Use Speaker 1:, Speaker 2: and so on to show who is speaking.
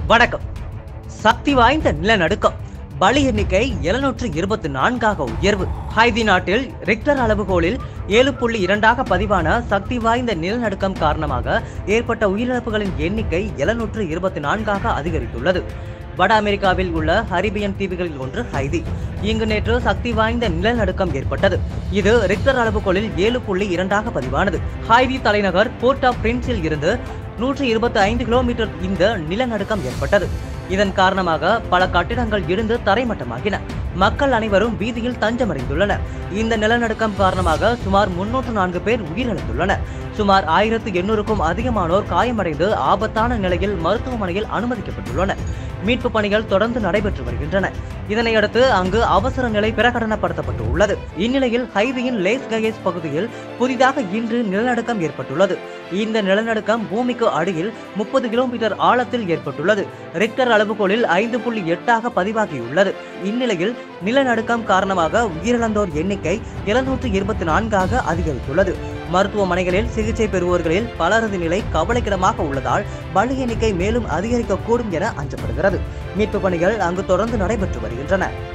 Speaker 1: வணக்கம் சக்தி வாய்ந்த நிலநடுக்கம் பலி எண்ணிக்கை எழுநூற்று இருபத்தி நான்காக உயர்வு ஹைதி நாட்டில் ரிக்டர் அளவுகோலில் ஏழு புள்ளி இரண்டாக பதிவான சக்தி வாய்ந்த நிலநடுக்கம் காரணமாக ஏற்பட்ட உயிரிழப்புகளின் எண்ணிக்கை எழுநூற்று இருபத்தி நான்காக அதிகரித்துள்ளது வட அமெரிக்காவில் உள்ள ஹரிபியன் தீவுகளில் ஒன்று ஹைதி இங்கு நேற்று சக்தி வாய்ந்த நிலநடுக்கம் ஏற்பட்டது இது ரிக்டர் அளவுகோலில் ஏழு புள்ளி இரண்டாக பதிவானது ஹைதி தலைநகர் போர்ட் ஆஃப் பிரின்ஸில் இருந்து நூற்றி இருபத்தி ஐந்து கிலோமீட்டர் இந்த நிலநடுக்கம் ஏற்பட்டது இதன் காரணமாக பல கட்டிடங்கள் இடிந்து தரைமட்டமாகின மக்கள் அனைவரும் வீதியில் தஞ்சமடைந்துள்ளனர் இந்த நிலநடுக்கம் காரணமாக சுமார் முன்னூற்று நான்கு பேர் உயிரிழந்துள்ளனர் சுமார் ஆயிரத்து எண்ணூறுக்கும் அதிகமானோர் காயமடைந்து ஆபத்தான நிலையில் மருத்துவமனையில் அனுமதிக்கப்பட்டுள்ளனர் மீட்பு பணிகள் தொடர்ந்து நடைபெற்று வருகின்றன இதனையடுத்து அங்கு அவசர நிலை பிரகடனப்படுத்தப்பட்டு உள்ளது இந்நிலையில் ஹைவியின் லேஸ் கயேஸ் பகுதியில் புதிதாக இன்று நிலநடுக்கம் ஏற்பட்டுள்ளது இந்த நிலநடுக்கம் பூமிக்கு அடியில் முப்பது கிலோமீட்டர் ஆழத்தில் ஏற்பட்டுள்ளது ரிக்டர் அளவுகோலில் ஐந்து புள்ளி எட்டாக பதிவாகியுள்ளது இந்நிலையில் நிலநடுக்கம் காரணமாக உயிரிழந்தோர் எண்ணிக்கை எழுநூற்று இருபத்தி நான்காக அதிகரித்துள்ளது மருத்துவமனைகளில் சிகிச்சை பெறுவோர்களில் பலரது நிலை கவலைக்கிடமாக உள்ளதால் பலி எண்ணிக்கை மேலும் அதிகரிக்கக்கூடும் என அஞ்சப்படுகிறது மீட்பு பணிகள் அங்கு தொடர்ந்து நடைபெற்று வருகின்றன